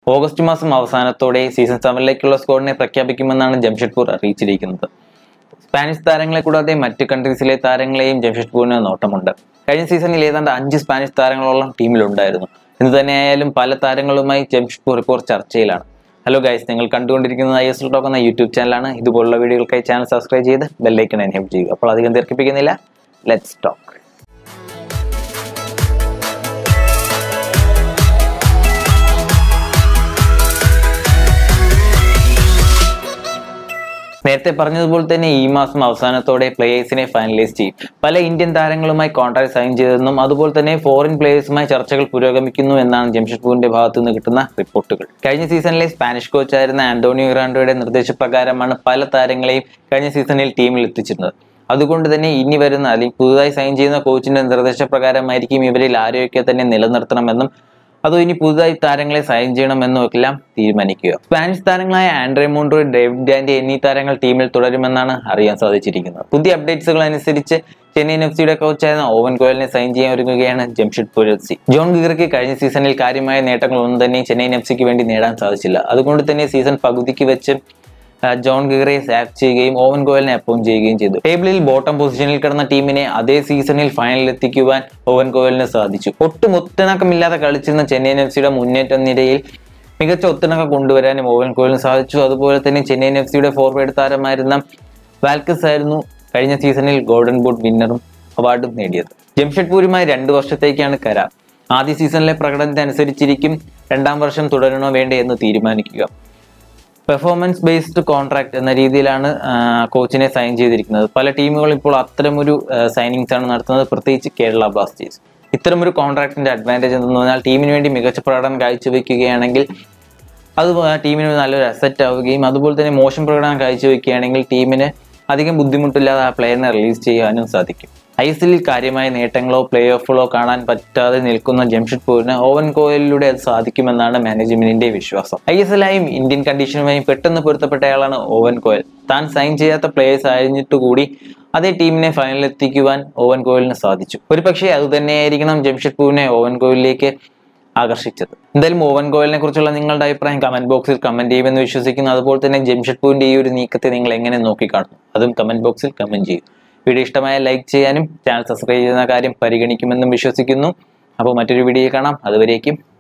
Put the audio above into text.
August മാസം അവസാനത്തോടെ season സെവനിലേക്കുള്ള സ്ക്വാഡിനെ പ്രഖ്യാപിക്കുമെന്നാണ് Jamshedpur അറിയിച്ചിരിക്കുന്നത് സ്പാനിഷ് താരങ്ങളെ കൂടാതെ മറ്റ് കൺട്രീസിലെ താരങ്ങളെയും ജംഷഡ്പൂരിന് നോട്ടമുണ്ട് കഴിഞ്ഞ സീസണിൽ ഏതാണ്ട് അഞ്ച് സ്പാനിഷ് താരങ്ങളോളം ടീമിലുണ്ടായിരുന്നു ഇന്ന് തന്നെയായാലും പല താരങ്ങളുമായി ജംഷഡ്പൂർ ഇപ്പോൾ ചർച്ചയിലാണ് ഹലോ ഗൈസ് നിങ്ങൾ കണ്ടുകൊണ്ടിരിക്കുന്നത് ഐ എസ് എൽ ടോക്ക് എന്ന യൂട്യൂബ് ചാനലാണ് ഇതുപോലുള്ള വീഡിയോകൾക്കായി ചാനൽ സബ്സ്ക്രൈബ് ചെയ്ത് ബെല്ലൈക്കൺ എൻഹേബ് ചെയ്യുക അപ്പോൾ അധികം ദീർഘിപ്പിക്കുന്നില്ല ലെറ്റ്സ് ടോക്ക് നേരത്തെ പറഞ്ഞതുപോലെ തന്നെ ഈ മാസം അവസാനത്തോടെ പ്ലേയേഴ്സിനെ ഫൈനലൈസ് ചെയ്യും പല ഇന്ത്യൻ താരങ്ങളുമായി കോൺട്രാക്ട് സൈൻ ചെയ്തെന്നും അതുപോലെ തന്നെ ഫോറിൻ പ്ലേയേഴ്സുമായി ചർച്ചകൾ പുരോഗമിക്കുന്നു എന്നാണ് ജംഷഡ്പൂരിന്റെ ഭാഗത്തു നിന്ന് കിട്ടുന്ന റിപ്പോർട്ടുകൾ കഴിഞ്ഞ സീസണിലെ സ്പാനിഷ് കോച്ചായിരുന്ന ആന്റോണിയോ ഇറാൻഡോയുടെ നിർദ്ദേശപ്രകാരമാണ് പല താരങ്ങളെയും കഴിഞ്ഞ സീസണിൽ ടീമിൽ എത്തിച്ചിരുന്നത് അതുകൊണ്ട് തന്നെ ഇനി വരുന്ന അല്ലെങ്കിൽ പുതുതായി സൈൻ ചെയ്യുന്ന കോച്ചിന്റെ നിർദ്ദേശപ്രകാരമായിരിക്കും ഇവരിൽ ആരെയൊക്കെ തന്നെ നിലനിർത്തണമെന്നും അതോ ഇനി പുതുതായി താരങ്ങളെ സൈൻ ചെയ്യണമെന്നും എല്ലാം തീരുമാനിക്കുക സ്പാനിഷ് താരങ്ങളായ ആൻഡ്രേ മോൺട്രോ ഡേവിഡ് ഡാൻഡി എന്നീ താരങ്ങൾ ടീമിൽ തുടരുമെന്നാണ് അറിയാൻ സാധിച്ചിരിക്കുന്നത് പുതിയ അപ്ഡേറ്റ്സുകൾ അനുസരിച്ച് ചെന്നൈയിൻ എഫ് സിയുടെ കോച്ചായിരുന്ന ഓവൻ കോയലിനെ സൈൻ ചെയ്യാൻ ഒരുങ്ങുകയാണ് ജംഷഡ്പൂർ എഫ് സി ജോൺ ഗിഗർക്ക് കഴിഞ്ഞ സീസണിൽ കാര്യമായ നേട്ടങ്ങളൊന്നും തന്നെ ചെന്നൈയിൻ എഫ് സിക്ക് വേണ്ടി നേടാൻ സാധിച്ചില്ല അതുകൊണ്ട് തന്നെ സീസൺ പകുതിക്ക് വെച്ച് ആ, ജോൺ ഗിഗറെ സാക്ക് ചെയ്യുകയും ഓവൻ ഗോയലിനെ അപ്പോയിന്റ് ചെയ്യുകയും ചെയ്തു ടേബിളിൽ ബോട്ടം പൊസിഷനിൽ കിടന്ന ടീമിനെ അതേ സീസണിൽ ഫൈനലിൽ എത്തിക്കുവാൻ ഓവൻ ഗോയലിന് സാധിച്ചു ഒട്ടും ഒത്തിണക്കമില്ലാതെ കളിച്ചിരുന്ന ചെന്നൈയിൻ എഫ് സിയുടെ മുന്നേറ്റ നിരയിൽ മികച്ച ഒത്തിണക്കം കൊണ്ടുവരാനും ഓവൻ ഗോയലിന് സാധിച്ചു അതുപോലെ തന്നെ ചെന്നൈയിൻ എഫ് സിയുടെ ഫോർവേഡ് താരമായിരുന്ന വാൽക്കസ് ആയിരുന്നു കഴിഞ്ഞ സീസണിൽ ഗോൾഡൻ ബൂട്ട് വിന്നറും അവാർഡും നേടിയത് ജംഷഡ്പൂരുമായി രണ്ട് വർഷത്തേക്കാണ് കരാർ ആദ്യ സീസണിലെ പ്രകടനത്തിനനുസരിച്ചിരിക്കും രണ്ടാം വർഷം തുടരണോ വേണ്ടേ എന്ന് തീരുമാനിക്കുക പെർഫോമൻസ് ബേസ്ഡ് കോൺട്രാക്ട് എന്ന രീതിയിലാണ് ആ, കോച്ചിനെ സൈൻ ചെയ്തിരിക്കുന്നത് പല ടീമുകളും ഇപ്പോൾ അത്തരമൊരു സൈനിങ്സ് ആണ് നടത്തുന്നത് പ്രത്യേകിച്ച് കേരള ബ്ലാസ്റ്റേഴ്സ് ഇത്തരമൊരു കോൺട്രാക്ടിന്റെ അഡ്വാൻറ്റേജ് എന്ന് പറഞ്ഞാൽ ടീമിന് വേണ്ടി മികച്ച പ്രകടനം കാഴ്ചവെക്കുകയാണെങ്കിൽ അത് ആ ടീമിന് ഒരു നല്ലൊരു അസറ്റ് ആവുകയും അതുപോലെ തന്നെ മോശം പ്രകടനം കാഴ്ചവെക്കുകയാണെങ്കിൽ ടീമിന് അധികം ബുദ്ധിമുട്ടില്ലാതെ ആ പ്ലെയറിനെ റിലീസ് ചെയ്യാനും സാധിക്കും ഐ എസ് എല്ലിൽ കാര്യമായ നേട്ടങ്ങളോ പ്ലേ ഓഫുകളോ കാണാൻ പറ്റാതെ നിൽക്കുന്ന ജംഷഡ്പൂരിന് ഓവൻ കോയലിലൂടെ അത് സാധിക്കുമെന്നാണ് മാനേജ്മെന്റിന്റെ വിശ്വാസം ഐ എസ് എല്ലായും ഇന്ത്യൻ കണ്ടീഷനുമായും പെട്ടെന്ന് പൊരുത്തപ്പെട്ടയാളാണ് ഓവൻ കോയൽ താൻ സൈൻ ചെയ്യാത്ത പ്ലേയേഴ്സ് ആയിരുന്നിട്ട് കൂടി അതേ ടീമിനെ ഫൈനലിൽ എത്തിക്കുവാൻ ഓവൻ കോയലിന് സാധിച്ചു ഒരുപക്ഷെ അത് തന്നെയായിരിക്കണം ജംഷഡ്പൂരിനെ ഓവൻ കോയലിലേക്ക് ആകർഷിച്ചത് എന്തായാലും ഓവൻ ഗോയലിനെ കുറിച്ചുള്ള നിങ്ങളുടെ അഭിപ്രായം കമന്റ് ബോക്സിൽ കമന്റ് ചെയ്യുമെന്ന് വിശ്വസിക്കുന്നു അതുപോലെ തന്നെ ജംഷഡ്പൂരിന്റെ ഈ ഒരു നീക്കത്തെ നിങ്ങൾ എങ്ങനെ നോക്കിക്കാണുന്നു അതും കമന്റ് ബോക്സിൽ കമന്റ് ചെയ്യും വീഡിയോ ഇഷ്ടമായ ലൈക്ക് ചെയ്യാനും ചാനൽ സബ്സ്ക്രൈബ് ചെയ്യുന്ന കാര്യം പരിഗണിക്കുമെന്നും വിശ്വസിക്കുന്നു അപ്പോൾ മറ്റൊരു വീഡിയോ കാണാം അതുവരേക്കും